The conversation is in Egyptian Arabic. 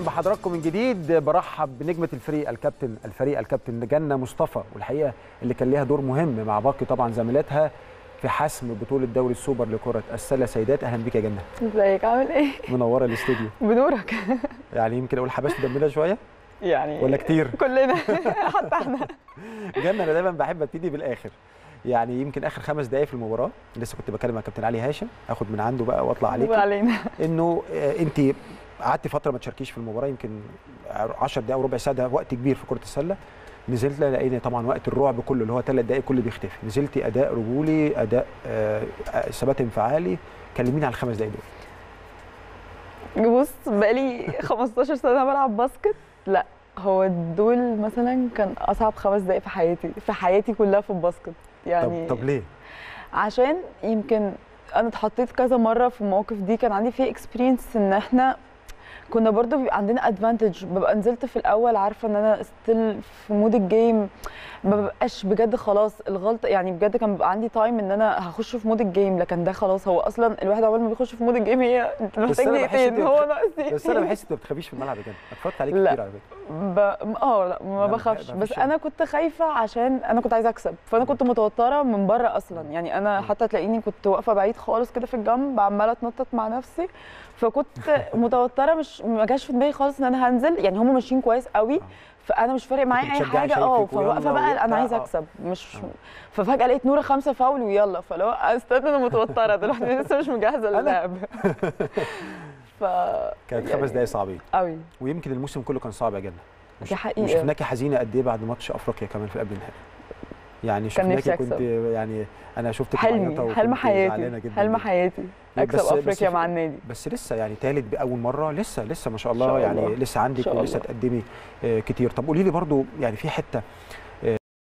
بحضراتكم من جديد برحب بنجمه الفريق الكابتن الفريق الكابتن جنه مصطفى والحقيقه اللي كان ليها دور مهم مع باقي طبعا زميلاتها في حسم بطوله دوري السوبر لكره السله سيدات اهلا بيك يا جنه ازيك عامل ايه؟ منوره الاستديو بنورك يعني يمكن اقول حبست دمنا شويه يعني ولا كتير كلنا حتى احنا جنه انا دايما بحب ابتدي بالاخر يعني يمكن اخر خمس دقائق في المباراه لسه كنت بكلم مع كابتن علي هاشم اخد من عنده بقى واطلع عليك علينا انه آه، انت قعدتي فتره ما تشاركيش في المباراه يمكن 10 دقائق وربع ساعه ده وقت كبير في كره السله نزلت لقينا طبعا وقت الرعب كله اللي هو ثلاث دقائق كله بيختفي نزلتي اداء رجولي اداء آه، آه، ثبات انفعالي كلميني على الخمس دقائق دول بص بقالي 15 سنه بلعب باسكت لا هو دول مثلا كان اصعب خمس دقايق في حياتي في حياتي كلها في الباسكت يعني طب طب ليه؟ عشان يمكن انا اتحطيت كذا مره في المواقف دي كان عندي فيه اكسبيرينس ان احنا كنا برضو بيبقى عندنا ادفانتج ببقى نزلت في الاول عارفه ان انا ستيل في مود الجيم ما ببقاش بجد خلاص الغلطه يعني بجد كان بيبقى عندي تايم ان انا هخش في مود الجيم لكن ده خلاص هو اصلا الواحد اول ما بيخش في مود الجيم هي انت محتاج أنا بحس دقيقتين إنت هو بتخ- ناقص دقيقتين بس انا بحس انت ما بتخافيش في الملعب يا جنة اتفرجت عليك لا. كتير على فكره ب... اه لا ما لا، ما بخافش بح- بس بخافش. انا كنت خايفه عشان انا كنت عايزه اكسب فانا كنت متوتره من بره اصلا يعني انا حتى تلاقيني كنت واقفه بعيد خالص كده في الجنب عماله اتنطط مع نفسي فكنت متوتره مش ما جاش في دماغي خالص ان انا هنزل يعني هم ماشيين كويس قوي فانا مش فارق معايا اي بتشجعي حاجه شايفك اه ويلا فواقفه بقى وبتاع، انا عايزه آه. اكسب مش آه. ففجاه لقيت نوره خمسه فاول ويلا فلو استنى انا متوتره دلوقتي لسه مش مجهزه للعب ف كانت يعني خمس دقائق صعبين قوي ويمكن الموسم كله كان صعب يا جنة مش دي حقيقة. شفناكي حزينه قد ايه بعد ماتش افريقيا كمان في قبل النهائي يعني كان نفسي شفناكي كنت أكسب. يعني انا شفتك معيطة حلمي وكنت حلم زعلانة حياتي جدا حلم جدا. حياتي بس- اكسب بس افريقيا في- مع النادي بس لسه يعني ثالث باول مره لسه لسه ما شاء الله شاء يعني الله. لسه عندك شاء ولسه الله. تقدمي آه، كتير طب قولي لي برضو يعني في حته